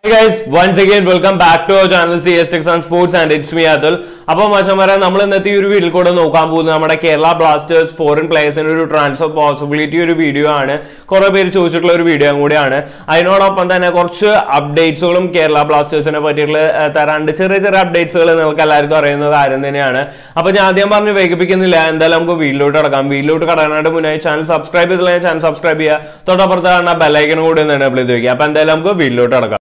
Hey guys, once again welcome back to our channel CS Techs and Sports and it's me Atul. അപ്പോൾ മച്ചന്മാരെ നമ്മൾ ഇന്നത്തെ ഈ ഒരു വീഡിയോയിൽ കൂടെ നോക്കാൻ പോകുന്നത് നമ്മുടെ കേരള ബ്ലാസ്റ്റേഴ്സ് ഫോറിൻ പ്ലേയേഴ്സിന്റെ ഒരു ട്രാൻസ്ഫർ പോസിബിലിറ്റി ഒരു വീഡിയോ ആണ് കുറെ പേര് ചോദിച്ചിട്ടുള്ള ഒരു വീഡിയോ കൂടിയാണ് അതിനോടൊപ്പം തന്നെ കുറച്ച് അപ്ഡേറ്റ്സുകളും കേരള ബ്ലാസ്റ്റേഴ്സിനെ പറ്റിയിട്ടുള്ള ഏർ, തരാണ്ട് ചെറിയ ചെറിയ അപ്ഡേറ്റ്സുകൾ നിങ്ങൾക്ക് എല്ലാവർക്കും അറിയുന്ന കാര്യം തന്നെയാണ് അപ്പൊ ഞാൻ ആദ്യം പറഞ്ഞ് വൈകിപ്പിക്കുന്നില്ല എന്തായാലും നമുക്ക് വീട്ടിലോട്ട് കിടക്കാം വീട്ടിലോട്ട് കടക്കാനായിട്ട് മുന്നേ ചാനൽ സബ്സ്ക്രൈബ് ചെയ്തില്ല ചാനൽ സബ്സ്ക്രൈബ് ചെയ്യുക തൊട്ടപ്പുറത്ത് കാണുന്ന ബെല്ലൈക്കനും കൂടി ഒന്ന് എനേബിൾ ചെയ്ത് വയ്ക്കുക അപ്പൊ എന്തായാലും നമുക്ക് വീട്ടിലോട്ട് കിടക്കാം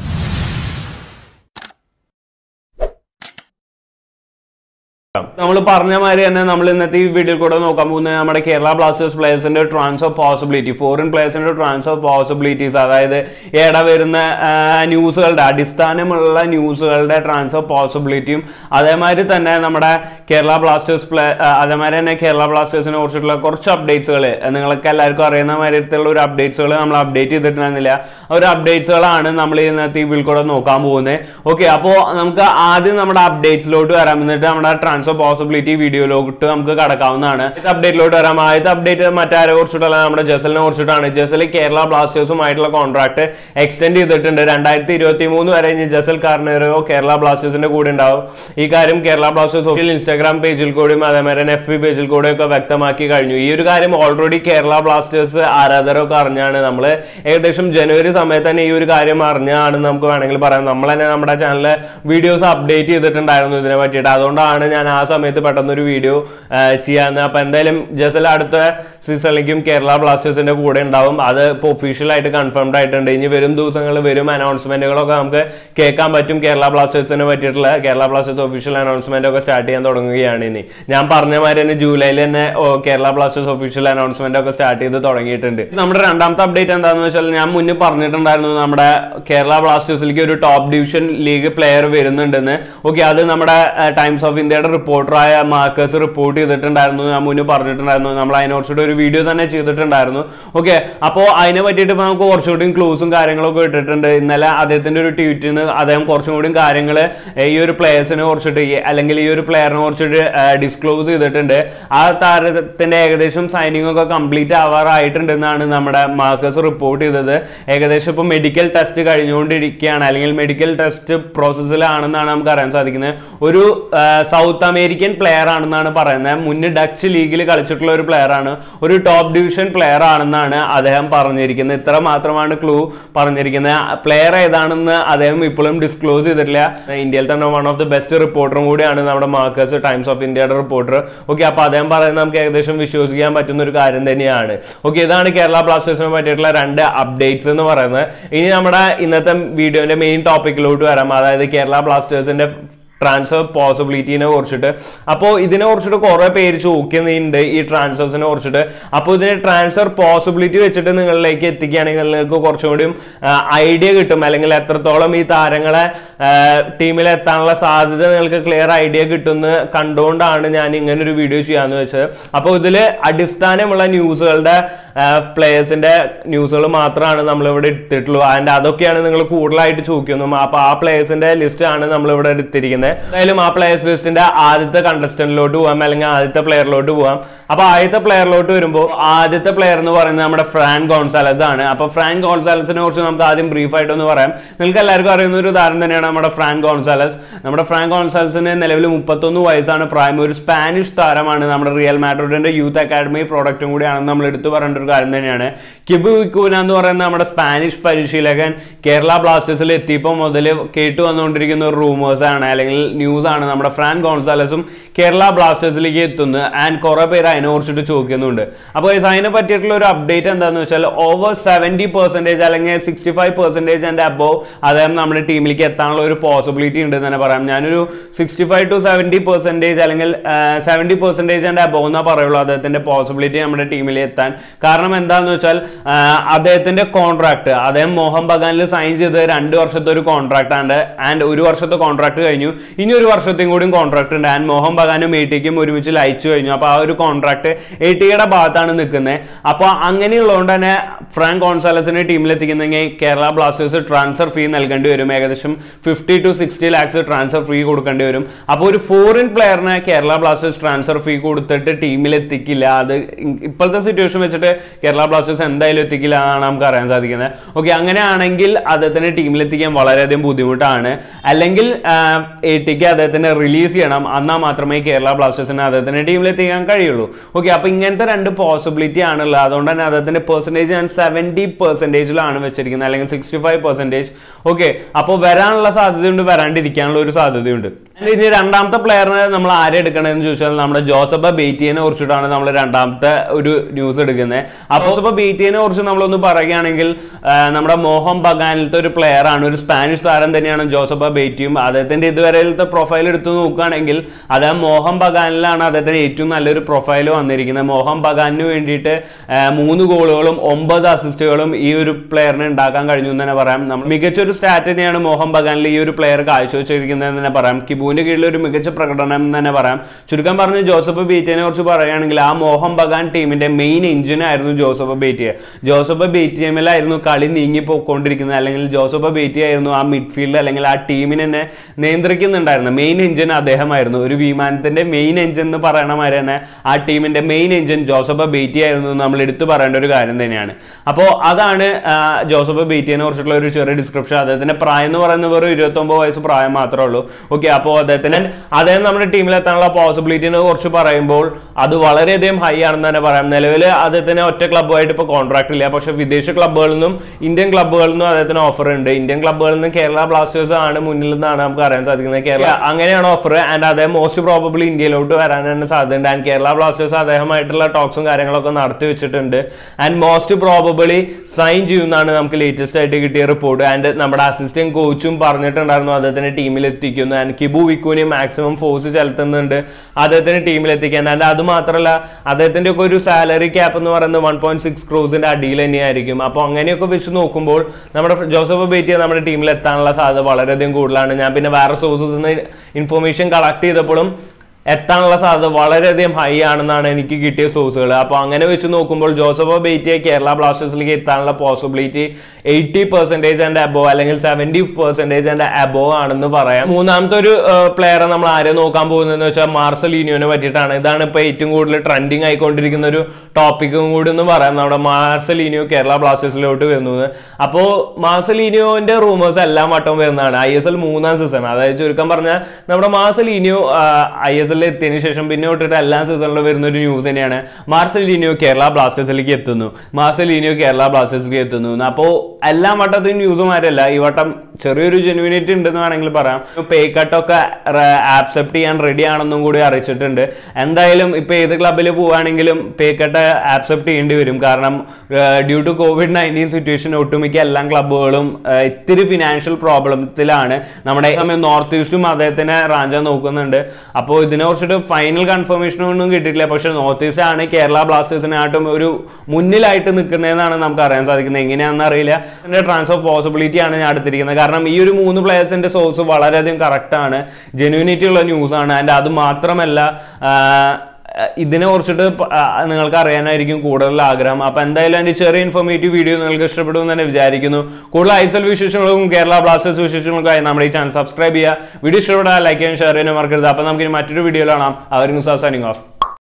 നമ്മൾ പറഞ്ഞ മാതിരി തന്നെ നമ്മൾ ഇന്നത്തെ ഈ വീഡിയോയിൽ കൂടെ നോക്കാൻ പോകുന്നത് നമ്മുടെ കേരള ബ്ലാസ്റ്റേഴ്സ് പ്ലേയേഴ്സിന്റെ ട്രാൻസ്ഫർ പോസിബിലിറ്റി ഫോറിൻ പ്ലേയേഴ്സിന്റെ ട്രാൻസ്ഫർ പോസിബിലിറ്റീസ് അതായത് ഏട വരുന്ന ന്യൂസുകളുടെ അടിസ്ഥാനമുള്ള ന്യൂസുകളുടെ ട്രാൻസ്ഫർ പോസിബിലിറ്റിയും അതേമാതിരി തന്നെ നമ്മുടെ കേരള ബ്ലാസ്റ്റേഴ്സ് പ്ലേ അതേമാതിരി തന്നെ കേരള ബ്ലാസ്റ്റേഴ്സിനെ കുറിച്ചിട്ടുള്ള കുറച്ച് അപ്ഡേറ്റ്സുകൾ നിങ്ങൾക്ക് എല്ലാവർക്കും അറിയുന്ന മാതിരത്തിലുള്ള ഒരു അപ്ഡേറ്റ്സുകൾ നമ്മൾ അപ്ഡേറ്റ് ചെയ്തിട്ടുണ്ടായിരുന്നില്ല ആ ഒരു അപ്ഡേറ്റ്സുകളാണ് നമ്മൾ ഇന്നത്തെ ഈ വീഡിയോയിൽ കൂടെ നോക്കാൻ പോകുന്നത് ഓക്കെ അപ്പോൾ നമുക്ക് ആദ്യം നമ്മുടെ അപ്ഡേറ്റ്സിലോട്ട് വരാം എന്നിട്ട് നമ്മുടെ ട്രാൻസ്ഫർ പോസിബിലിറ്റി വീഡിയോയിലോട്ട് നമുക്ക് കടക്കാവുന്നതാണ് അപ്ഡേറ്റിലോട്ട് വരാം ആദ്യത്തെ അപ്ഡേറ്റ് മറ്റാരെ കുറിച്ചിട്ടുള്ള നമ്മുടെ ജസലിനെ കുറിച്ചിട്ടാണ് ജസൽ കേരള ബ്ലാസ്റ്റേഴ്സുമായിട്ടുള്ള കോൺട്രാക്ട് എക്സ്റ്റെൻഡ് ചെയ്തിട്ടുണ്ട് രണ്ടായിരത്തി ഇരുപത്തി മൂന്ന് വരെ ഇനി ജസൽ കാർണറോ കേരള ബ്ലാസ്റ്റേഴ്സിന്റെ കൂടെ ഉണ്ടാവും ഈ കാര്യം കേരള ബ്ലാസ്റ്റേഴ്സ് ഒഫീഷ്യൽ ഇൻസ്റ്റാഗ്രാം പേജിൽ കൂടിയും അതേമാതിരി തന്നെ എഫ് ബി പേജിൽ കൂടെയും ഒക്കെ വ്യക്തമാക്കി കഴിഞ്ഞു ഈ ഒരു കാര്യം ഓൾറെഡി കേരള ബ്ലാസ്റ്റേഴ്സ് ആരാധകരൊക്കെ അറിഞ്ഞാണ് നമ്മൾ ഏകദേശം ജനുവരി സമയത്ത് തന്നെ ഈ ഒരു കാര്യം അറിഞ്ഞാണ് നമുക്ക് വേണമെങ്കിൽ പറയാം നമ്മൾ തന്നെ നമ്മുടെ ചാനലിൽ വീഡിയോസ് അപ്ഡേറ്റ് ചെയ്തിട്ടുണ്ടായിരുന്നു ഇതിനെ പറ്റിയിട്ട് അതുകൊണ്ടാണ് ഞാൻ ആ സമയത്ത് പെട്ടെന്ന് ഒരു വീഡിയോ ചെയ്യാന്ന് അപ്പൊ എന്തായാലും ജസൽ അടുത്ത സീസണിലേക്കും കേരള ബ്ലാസ്റ്റേഴ്സിന്റെ കൂടെ ഉണ്ടാവും അത് ഇപ്പോൾ ഒഫീഷ്യലായിട്ട് കൺഫേംഡ് ആയിട്ടുണ്ട് ഇനി വരും ദിവസങ്ങളിൽ വരും അനൗൺസ്മെന്റുകളൊക്കെ നമുക്ക് കേൾക്കാൻ പറ്റും കേരള ബ്ലാസ്റ്റേഴ്സിനെ പറ്റിയിട്ടുള്ള കേരള ബ്ലാസ്റ്റേഴ്സ് ഒഫീഷ്യൽ അനൗൺസ്മെന്റ് ഒക്കെ സ്റ്റാർട്ട് ചെയ്യാൻ തുടങ്ങുകയാണ് ഇനി ഞാൻ പറഞ്ഞ മാതിരി തന്നെ ജൂലൈയിൽ തന്നെ ഓ, കേരള ബ്ലാസ്റ്റേഴ്സ് ഒഫീഷ്യൽ അനൗൺസ്മെന്റ് ഒക്കെ സ്റ്റാർട്ട് ചെയ്ത് തുടങ്ങിയിട്ടുണ്ട് നമ്മുടെ രണ്ടാമത്തെ അപ്ഡേറ്റ് എന്താണെന്ന് വെച്ചാൽ ഞാൻ മുന്നേ പറഞ്ഞിട്ടുണ്ടായിരുന്നു നമ്മുടെ കേരള ബ്ലാസ്റ്റേഴ്സിലേക്ക് ഒരു ടോപ്പ് ഡിവിഷൻ ലീഗ് പ്ലെയർ വരുന്നുണ്ടെന്ന് ഓക്കെ അത് നമ്മുടെ ടൈംസ് ഓഫ് ഇന്ത്യയുടെ റിപ്പോർട്ടറായ മാർക്കേഴ്സ് റിപ്പോർട്ട് ചെയ്തിട്ടുണ്ടായിരുന്നു ഞാൻ മുന്നേ പറഞ്ഞിട്ടുണ്ടായിരുന്നു നമ്മൾ അതിനെക്കുറിച്ചിട്ട് ഒരു വീഡിയോ തന്നെ ചെയ്തിട്ടുണ്ടായിരുന്നു ഓക്കെ അപ്പോൾ അതിനെ പറ്റിയിട്ട് ഇപ്പൊ നമുക്ക് കുറച്ചുകൂടി ക്ലൂസും കാര്യങ്ങളൊക്കെ ഇട്ടിട്ടുണ്ട് ഇന്നലെ അദ്ദേഹത്തിന്റെ ഒരു ട്വീറ്റിൽ നിന്ന് അദ്ദേഹം കുറച്ചും കൂടി കാര്യങ്ങൾ ഈ ഒരു പ്ലേയേഴ്സിനെ കുറിച്ചിട്ട് ഈ- അല്ലെങ്കിൽ ഈ ഒരു പ്ലെയറിനെ കുറിച്ചിട്ട് ഡിസ്ക്ലോസ് ചെയ്തിട്ടുണ്ട് ആ താരത്തിന്റെ ഏകദേശം സൈനിങ് ഒക്കെ കംപ്ലീറ്റ് ആവാറായിട്ടുണ്ടെന്നാണ് നമ്മുടെ മാർക്കേഴ്സ് റിപ്പോർട്ട് ചെയ്തത് ഏകദേശം ഇപ്പോൾ മെഡിക്കൽ ടെസ്റ്റ് കഴിഞ്ഞുകൊണ്ടിരിക്കുകയാണ് അല്ലെങ്കിൽ മെഡിക്കൽ ടെസ്റ്റ് പ്രോസസ്സിലാണെന്നാണ് നമുക്ക് അറിയാൻ സാധിക്കുന്നത് ഒരു സൗത്ത് അമേരിക്കൻ പ്ലെയർ ആണെന്നാണ് പറയുന്നത് മുന്നേ ഡച്ച് ലീഗിൽ കളിച്ചിട്ടുള്ള ഒരു പ്ലെയർ ആണ് ഒരു ടോപ്പ് ഡിവിഷൻ പ്ലെയർ ആണെന്നാണ് അദ്ദേഹം പറഞ്ഞിരിക്കുന്നത് ഇത്ര മാത്രമാണ് ക്ലൂ പറഞ്ഞിരിക്കുന്നത് പ്ലെയർ ഏതാണെന്ന് അദ്ദേഹം ഇപ്പോഴും ഡിസ്ക്ലോസ് ചെയ്തിട്ടില്ല ഇന്ത്യയിൽ തന്നെ വൺ ഓഫ് ദി ബെസ്റ്റ് റിപ്പോർട്ടറും കൂടിയാണ് നമ്മുടെ മാർക്കേഴ്സ് ടൈംസ് ഓഫ് ഇന്ത്യയുടെ റിപ്പോർട്ടർ ഓക്കെ അപ്പൊ അദ്ദേഹം പറയുന്നത് നമുക്ക് ഏകദേശം വിശ്വസിക്കാൻ പറ്റുന്ന ഒരു കാര്യം തന്നെയാണ് ഓക്കെ ഇതാണ് കേരള ബ്ലാസ്റ്റേഴ്സിനെ പറ്റിയിട്ടുള്ള രണ്ട് അപ്ഡേറ്റ്സ് എന്ന് പറയുന്നത് ഇനി നമ്മുടെ ഇന്നത്തെ വീഡിയോന്റെ മെയിൻ ടോപ്പിക്കിലോട്ട് വരാം അതായത് കേരള ബ്ലാസ്റ്റേഴ്സിന്റെ ട്രാൻസ്ഫർ പോസിബിലിറ്റിനെ കുറിച്ചിട്ട് അപ്പോൾ ഇതിനെ കുറിച്ചിട്ട് കുറെ പേര് ചോദിക്കുന്നുണ്ട് ഈ ട്രാൻസ്ഫേഴ്സിനെ കുറിച്ചിട്ട് അപ്പോൾ ഇതിന് ട്രാൻസ്ഫർ പോസിബിലിറ്റി വെച്ചിട്ട് നിങ്ങളിലേക്ക് എത്തിക്കുകയാണെങ്കിൽ നിങ്ങൾക്ക് കുറച്ചും കൂടിയും ഐഡിയ കിട്ടും അല്ലെങ്കിൽ എത്രത്തോളം ഈ താരങ്ങളെ ടീമിൽ എത്താനുള്ള സാധ്യത നിങ്ങൾക്ക് ക്ലിയർ ഐഡിയ കിട്ടുമെന്ന് കണ്ടുകൊണ്ടാണ് ഞാൻ ഇങ്ങനെ ഒരു വീഡിയോ ചെയ്യാന്ന് വെച്ചത് അപ്പോൾ ഇതിൽ അടിസ്ഥാനമുള്ള ന്യൂസുകളുടെ പ്ലേയേഴ്സിന്റെ ന്യൂസുകൾ മാത്രമാണ് നമ്മൾ ഇവിടെ എടുത്തിട്ടുള്ളൂ ആൻഡ് അതൊക്കെയാണ് നിങ്ങൾ കൂടുതലായിട്ട് ചോദിക്കുന്നത് അപ്പൊ ആ പ്ലേയേഴ്സിന്റെ ലിസ്റ്റ് ആണ് നമ്മൾ ഇവിടെ എടുത്തിരിക്കുന്നത് എന്തായാലും ആ പ്ലേയേഴ്സ് ലിസ്റ്റിന്റെ ആദ്യത്തെ കണ്ടസ്റ്റന്റിലോട്ട് പോകാം അല്ലെങ്കിൽ ആദ്യത്തെ പ്ലെയറിലോട്ട് പോകാം അപ്പൊ ആദ്യത്തെ പ്ലെയറിലോട്ട് വരുമ്പോൾ ആദ്യത്തെ പ്ലെയർ എന്ന് പറയുന്നത് നമ്മുടെ ഫ്രാൻ ഗോൺസാലസ് ആണ് അപ്പൊ ഫ്രാൻ ഗോൺസാലസിനെ കുറിച്ച് നമുക്ക് ആദ്യം ബ്രീഫ് ആയിട്ട് ഒന്ന് പറയാം നിങ്ങൾക്ക് എല്ലാവർക്കും അറിയുന്ന ഒരു ഉദാഹരണം തന്നെയാണ് നമ്മുടെ ഫ്രാൻ ഗോൺസാലസ് നമ്മുടെ ഫ്രാൻ ഗോൺസാലസിന് നിലവിൽ മുപ്പത്തൊന്ന് വയസ്സാണ് പ്രായം ഒരു സ്പാനിഷ് താരമാണ് നമ്മുടെ റിയൽ മാഡ്രിഡിന്റെ യൂത്ത് അക്കാഡമി പ്രോഡക്റ്റും കൂടിയാണെന്ന് നമ്മൾ എടുത്തു പറയേണ്ട ഒരു കാര്യം തന്നെയാണ് കിബു വിക്കൂന എന്ന് പറയുന്ന നമ്മുടെ സ്പാനിഷ് പരിശീലകൻ കേരള ബ്ലാസ്റ്റേഴ്സിൽ എത്തിയപ്പോൾ മുതൽ കേട്ടു വന്നുകൊണ്ടിരിക്കുന്ന ഒരു റൂമേഴ്സ് ആണ് അല്ലെങ്കിൽ ന്യൂസ് ആണ് നമ്മുടെ ഫ്രാൻ ഗോൺസാലസും കേരള ബ്ലാസ്റ്റേഴ്സിലേക്ക് എത്തുന്നത് ആൻഡ് കുറെ പേര് അതിനെ കുറിച്ചിട്ട് ചോദിക്കുന്നുണ്ട് അപ്പോൾ അതിനെ പറ്റിയിട്ടുള്ള ഒരു അപ്ഡേറ്റ് എന്താണെന്ന് വെച്ചാൽ ഓവർ സെവൻറ്റി പെർസെൻറ്റേജ് അല്ലെങ്കിൽ sixty five percentage and above അദ്ദേഹം നമ്മുടെ ടീമിലേക്ക് എത്താനുള്ള ഒരു പോസിബിലിറ്റി ഉണ്ട് എന്ന് തന്നെ പറയാം ഞാനൊരു sixty five to seventy percentage അല്ലെങ്കിൽ സെവൻറ്റി പെർസെൻറ്റേജ് ആൻഡ് അബോവ് എന്നാ പറയുള്ളൂ അദ്ദേഹത്തിന്റെ പോസിബിലിറ്റി നമ്മുടെ ടീമിൽ എത്താൻ കാരണം എന്താണെന്ന് വെച്ചാൽ ആ, അദ്ദേഹത്തിന്റെ കോൺട്രാക്ട് അദ്ദേഹം മോഹൻ ബഗാനിൽ സൈൻ ചെയ്ത് രണ്ട് വർഷത്തെ ഒരു കോൺട്രാക്ട് ആണ് ആൻഡ് ഒരു വർഷത്തെ കോൺട്രാക്ട് കഴിഞ്ഞു ഇനി ഒരു വർഷത്തെയും കൂടി കോൺട്രാക്ട് ഉണ്ട് ആൻഡ് മോഹൻ ബഗാനും എ ടിക്കും ഒരുമിച്ച് ലയിച്ചു കഴിഞ്ഞു അപ്പോൾ ആ ഒരു കോൺട്രാക്ട് എ ടിയുടെ ഭാഗത്താണ് നിൽക്കുന്നത് അപ്പോൾ അങ്ങനെയുള്ളതുകൊണ്ട് തന്നെ ഫ്രാങ്ക് കോൺസാലസിനെ ടീമിലെത്തിക്കുന്നെങ്കിൽ കേരള ബ്ലാസ്റ്റേഴ്സ് ട്രാൻസ്ഫർ ഫീ നൽകേണ്ടി വരും ഏകദേശം fifty to sixty lakhs transfer fee കൊടുക്കേണ്ടി വരും അപ്പോൾ ഒരു ഫോറിൻ പ്ലെയറിനെ കേരള ബ്ലാസ്റ്റേഴ്സ് ട്രാൻസ്ഫർ ഫീ കൊടുത്തിട്ട് ടീമിൽ എത്തിക്കില്ല അത് ഇപ്പോഴത്തെ സിറ്റുവേഷൻ വെച്ചിട്ട് കേരള ബ്ലാസ്റ്റേഴ്സ് എന്തായാലും എത്തിക്കില്ല എന്നാണ് നമുക്ക് അറിയാൻ സാധിക്കുന്നത് ഓക്കെ അങ്ങനെയാണെങ്കിൽ അദ്ദേഹത്തിന് ടീമിലെത്തിക്കാൻ വളരെയധികം ബുദ്ധിമുട്ടാണ് അല്ലെങ്കിൽ എ ടിക്ക് അദ്ദേഹത്തിനെ റിലീസ് ചെയ്യണം എന്നാൽ മാത്രമേ കേരള ബ്ലാസ്റ്റേഴ്സിന് അദ്ദേഹത്തിന് ടീമിലെത്തിക്കാൻ കഴിയുള്ളൂ ഓക്കെ അപ്പോൾ ഇങ്ങനത്തെ രണ്ട് പോസിബിലിറ്റി ആണുള്ളത് അതുകൊണ്ട് തന്നെ അദ്ദേഹത്തിന്റെ പെർസെൻറ്റേജ് ഞാൻ സെവൻറ്റി പെർസെൻറ്റേജിലാണ് വെച്ചിരിക്കുന്നത് അല്ലെങ്കിൽ സിക്സ്റ്റി ഫൈവ് പെർസെൻറ്റേജ് ഓക്കെ അപ്പോൾ വരാനുള്ള സാധ്യതയുണ്ട് വരാണ്ടിരിക്കാനുള്ള ഒരു സാധ്യതയുണ്ട് ഇനി രണ്ടാമത്തെ പ്ലെയറിനെ നമ്മൾ ആരെ എടുക്കണമെന്ന് ചോദിച്ചാൽ നമ്മുടെ ജോസഫ് ബേറ്റിയെ കുറിച്ചിട്ടാണ് നമ്മൾ രണ്ടാമത്തെ ഒരു ന്യൂസ് എടുക്കുന്നത് അപ്പോൾ ജോസഫ് ബേറ്റിയെ കുറിച്ച് നമ്മളൊന്ന് പറയുകയാണെങ്കിൽ ആ, നമ്മുടെ മോഹൻ ബഗാനിലത്തെ ഒരു പ്ലെയർ ആണ് ഒരു സ്പാനിഷ് താരം തന്നെയാണ് ജോസഫ് ബേറ്റിയും അദ്ദേഹത്തിന്റെ ഇതുവരെയിലത്തെ പ്രൊഫൈൽ എടുത്ത് നോക്കുകയാണെങ്കിൽ അദ്ദേഹം മോഹൻ ബഗാനിലാണ് അദ്ദേഹത്തിന് ഏറ്റവും നല്ലൊരു പ്രൊഫൈൽ വന്നിരിക്കുന്നത് മോഹൻ ബഗാനിന് വേണ്ടിയിട്ട് ആ, മൂന്ന് ഗോളുകളും ഒമ്പത് അസിസ്റ്റുകളും ഈ ഒരു പ്ലെയറിന് ഉണ്ടാക്കാൻ കഴിഞ്ഞു എന്ന് തന്നെ പറയാം നമ്മൾ മികച്ച ഒരു സ്റ്റാറ്റ് തന്നെയാണ് മോഹൻ ബഗാനിൽ ഈ ഒരു പ്ലെയർ കാഴ്ചവെച്ചിരിക്കുന്നത് എന്ന് തന്നെ പറയാം കിബുവിന്റെ കീഴിൽ ഒരു മികച്ച പ്രകടനം എന്ന് തന്നെ പറയാം ചുരുക്കം പറഞ്ഞ് ജോസഫ് ബേറ്റിയെ കുറിച്ച് പറയുകയാണെങ്കിൽ ആ മോഹൻ ബഗാൻ ടീമിന്റെ മെയിൻ എഞ്ചിൻ ആയിരുന്നു ജോസഫ് ബേറ്റിയെ ജോസഫ് ബേറ്റിയമിലായിരുന്നു കളി നീങ്ങി പോയിക്കൊണ്ടിരിക്കുന്നത് അല്ലെങ്കിൽ ജോസഫ് ബേറ്റി ആയിരുന്നു ആ മിഡ്ഫീൽഡ് അല്ലെങ്കിൽ ആ ടീമിനെ തന്നെ നിയന്ത്രിക്കുന്നുണ്ടായിരുന്നു മെയിൻ എഞ്ചിൻ അദ്ദേഹമായിരുന്നു ഒരു വിമാനത്തിന്റെ മെയിൻ എഞ്ചിൻ എന്ന് പറയണ മാതിരി തന്നെ ആ ടീമിന്റെ മെയിൻ എഞ്ചിൻ ജോസഫ് ബേറ്റി ആയിരുന്നു എന്ന് നമ്മൾ എടുത്തു പറയേണ്ട ഒരു കാര്യം തന്നെയാണ് അപ്പോൾ അതാണ് ആ, ജോസഫ് ബേറ്റിയെ കുറിച്ചുള്ള ഒരു ചെറിയ ഡിസ്ക്രിപ്ഷൻ അദ്ദേഹത്തിന്റെ പ്രായം എന്ന് പറയുന്നത് വെറും ഇരുപത്തൊമ്പത് വയസ്സ് പ്രായം മാത്രമേ ഉള്ളൂ ഓക്കെ അപ്പോൾ അദ്ദേഹത്തിന് അദ്ദേഹം നമ്മുടെ ടീമിൽ എത്താനുള്ള പോസിബിലിറ്റിനെ കുറിച്ച് പറയുമ്പോൾ അത് വളരെയധികം ഹൈ ആണെന്ന് തന്നെ പറയാം നിലവിൽ അദ്ദേഹത്തിന് ഒറ്റ ക്ലബ്ബുമായിട്ട് ഇപ്പോൾ കോൺട്രാക്ട് ഇല്ല പക്ഷേ വിദേശ ക്ലബ്ബുകളിൽ നിന്നും ഇന്ത്യൻ ക്ലബ്ബുകളിൽ നിന്നും അദ്ദേഹത്തിന് ഓഫർ ഉണ്ട് ഇന്ത്യൻ ക്ലബ്ബുകളിൽ നിന്ന് കേരള ബ്ലാസ്റ്റേഴ്സ് ആണ് മുന്നിൽ നിന്നാണ് നമുക്ക് അറിയാൻ സാധിക്കുന്നത് കേരള അങ്ങനെയാണ് ഓഫർ ആൻഡ് അദ്ദേഹം മോസ്റ്റ് പ്രോബബ്ലി ഇന്ത്യയിലോട്ട് വരാനാണ് സാധ്യതയുണ്ട് ആൻഡ് കേരള ബ്ലാസ്റ്റേഴ്സ് അദ്ദേഹമായിട്ടുള്ള ടോക്സും കാര്യങ്ങളൊക്കെ നടത്തി വെച്ചിട്ടുണ്ട് ആൻഡ് മോസ്റ്റ് പ്രോബബിളി സൈൻ ചെയ്യുന്നതാണ് നമുക്ക് ലേറ്റസ്റ്റ് ആയിട്ട് കിട്ടിയ റിപ്പോർട്ട് ആൻഡ് നമ്മുടെ അസിസ്റ്റന്റ് കോച്ചും പറഞ്ഞിട്ടുണ്ടായിരുന്നു അദ്ദേഹത്തിന് ടീമിൽ എത്തിക്കുന്നു ആൻഡ് കിബു വിക്കുവിനെ മാക്സിമം ഫോഴ്സ് ചെലുത്തുന്നുണ്ട് അദ്ദേഹത്തിന് ടീമിൽ എത്തിക്കാൻ ആൻഡ് അത് മാത്രമല്ല അദ്ദേഹത്തിന്റെ ഒക്കെ ഒരു സാലറി ക്യാപ്പ് എന്ന് പറയുന്നത് വൺ പോയിന്റ് സിക്സ് ക്രോസിന്റെ അടിയിൽ തന്നെയായിരിക്കും അപ്പോൾ അങ്ങനെയൊക്കെ വെച്ച് നോക്കുമ്പോൾ നമ്മുടെ ജോസഫ് ബേറ്റിയ നമ്മുടെ ടീമിൽ എത്താനുള്ള സാധ്യത വളരെയധികം കൂടുതലാണ് ഞാൻ പിന്നെ വേറെ സോഴ്സസ് നിന്ന് ഇൻഫർമേഷൻ കളക്ട് ചെയ്തപ്പോഴും എത്താനുള്ള സാധ്യത വളരെയധികം ഹൈ ആണെന്നാണ് എനിക്ക് കിട്ടിയ സോഴ്സുകൾ അപ്പോൾ അങ്ങനെ വെച്ച് നോക്കുമ്പോൾ ജോസഫോ ബേറ്റിയെ കേരള ബ്ലാസ്റ്റേഴ്സിലേക്ക് എത്താനുള്ള possibility eighty percentage and above അല്ലെങ്കിൽ സെവൻറ്റി പെർസെൻറ്റേജ് ആൻഡ് അബോ ആണെന്ന് പറയാം മൂന്നാമത്തെ ഒരു പ്ലെയറെ നമ്മൾ ആരെ നോക്കാൻ പോകുന്നതെന്ന് വെച്ചാൽ മാർസലീനിയോനെ പറ്റിയിട്ടാണ് ഇതാണ് ഇപ്പോൾ ഏറ്റവും കൂടുതൽ ട്രെൻഡിങ് ആയിക്കൊണ്ടിരിക്കുന്ന ഒരു ടോപ്പിക്കും കൂടി എന്ന് പറയാം നമ്മുടെ മാർസലീനിയോ കേരള ബ്ലാസ്റ്റേഴ്സിലോട്ട് വരുന്നത് അപ്പോൾ മാർസലീനിയോന്റെ റൂമേഴ്സ് എല്ലാം വട്ടം വരുന്നതാണ് ഐ എസ് എൽ മൂന്നാം സീസൺ അതായത് ചുരുക്കം പറഞ്ഞാൽ നമ്മുടെ മാർസലീനിയോ ഐ എസ് എല്ലിൽ എത്തിയതിനു ശേഷം പിന്നെ തൊട്ടിട്ട് എല്ലാ സീസണിലും വരുന്ന ഒരു ന്യൂസ് തന്നെയാണ് മാർസലീനിയോ കേരള ബ്ലാസ്റ്റേഴ്സിലേക്ക് എത്തുന്നു മാർസലീനിയോ കേരള ബ്ലാസ്റ്റേഴ്സിലേക്ക് എത്തുന്നു അപ്പോൾ എല്ലാ വട്ടത്തും ന്യൂസുമാരല്ല ഈ വട്ടം ചെറിയൊരു ജെനുവിനിറ്റി ഉണ്ടെന്ന് വേണമെങ്കിൽ പറയാം പേ കട്ടൊക്കെ ആക്സെപ്റ്റ് ചെയ്യാൻ റെഡി ആണെന്നും കൂടി അറിയിച്ചിട്ടുണ്ട് എന്തായാലും ഇപ്പൊ ഏത് ക്ലബിൽ പോവുകയാണെങ്കിലും പേ കട്ട് ആക്സെപ്റ്റ് ചെയ്യേണ്ടി വരും കാരണം due to covid nineteen situation ഒട്ടുമിക്ക എല്ലാ ക്ലബ്ബുകളും ഇത്തിരി ഫിനാൻഷ്യൽ പ്രോബ്ലത്തിലാണ് നമ്മുടെ ഈ സമയം നോർത്ത് ഈസ്റ്റും അദ്ദേഹത്തിനെ റാഞ്ചാൻ നോക്കുന്നുണ്ട് അപ്പോൾ ഇതിനെ കുറിച്ചിട്ട് ഫൈനൽ കൺഫർമേഷൻ ഒന്നും കിട്ടിയിട്ടില്ല പക്ഷെ നോർത്ത് ഈസ്റ്റ് ആണ് കേരള ബ്ലാസ്റ്റേഴ്സിനായിട്ടും ഒരു മുന്നിലായിട്ട് നിൽക്കുന്നതെന്നാണ് നമുക്ക് അറിയാൻ സാധിക്കുന്നത് എങ്ങനെയാണെന്ന് അറിയില്ല ഇതിന്റെ ട്രാൻസ്ഫർ പോസിബിലിറ്റി ആണ് ഞാൻ എടുത്തിരിക്കുന്നത് കാരണം ഈ ഒരു മൂന്ന് പ്ലേയേഴ്സിന്റെ സോഴ്സ് വളരെയധികം കറക്റ്റ് ആണ് ജെന്യൂനിറ്റി ഉള്ള ന്യൂസ് ആണ് ആൻഡ് അത് മാത്രമല്ല ആ, ഇതിനെ കുറിച്ചിട്ട് പ- ആ, നിങ്ങൾക്ക് അറിയാനായിരിക്കും കൂടുതൽ ആഗ്രഹം അപ്പൊ എന്തായാലും അതിന്റെ ചെറിയ ഇൻഫോർമേറ്റീവ് വീഡിയോ നിങ്ങൾക്ക് ഇഷ്ടപ്പെടുമെന്ന് തന്നെ വിചാരിക്കുന്നു കൂടുതൽ ഐ എസ് എൽ വിശേഷങ്ങൾക്കും കേരള ബ്ലാസ്റ്റേഴ്സ് വിശേഷങ്ങൾക്കായി നമ്മുടെ ഈ ചാനൽ സബ്സ്ക്രൈബ് ചെയ്യുക വീഡിയോ ഇഷ്ടപ്പെട്ടാൽ ലൈക്ക് ചെയ്യാൻ ഷെയർ ചെയ്യാൻ മറക്കരുത് അപ്പൊ നമുക്ക് ഇനി മറ്റൊരു വീഡിയോയിൽ കാണാം അവരും സൈനിങ് ഓഫ്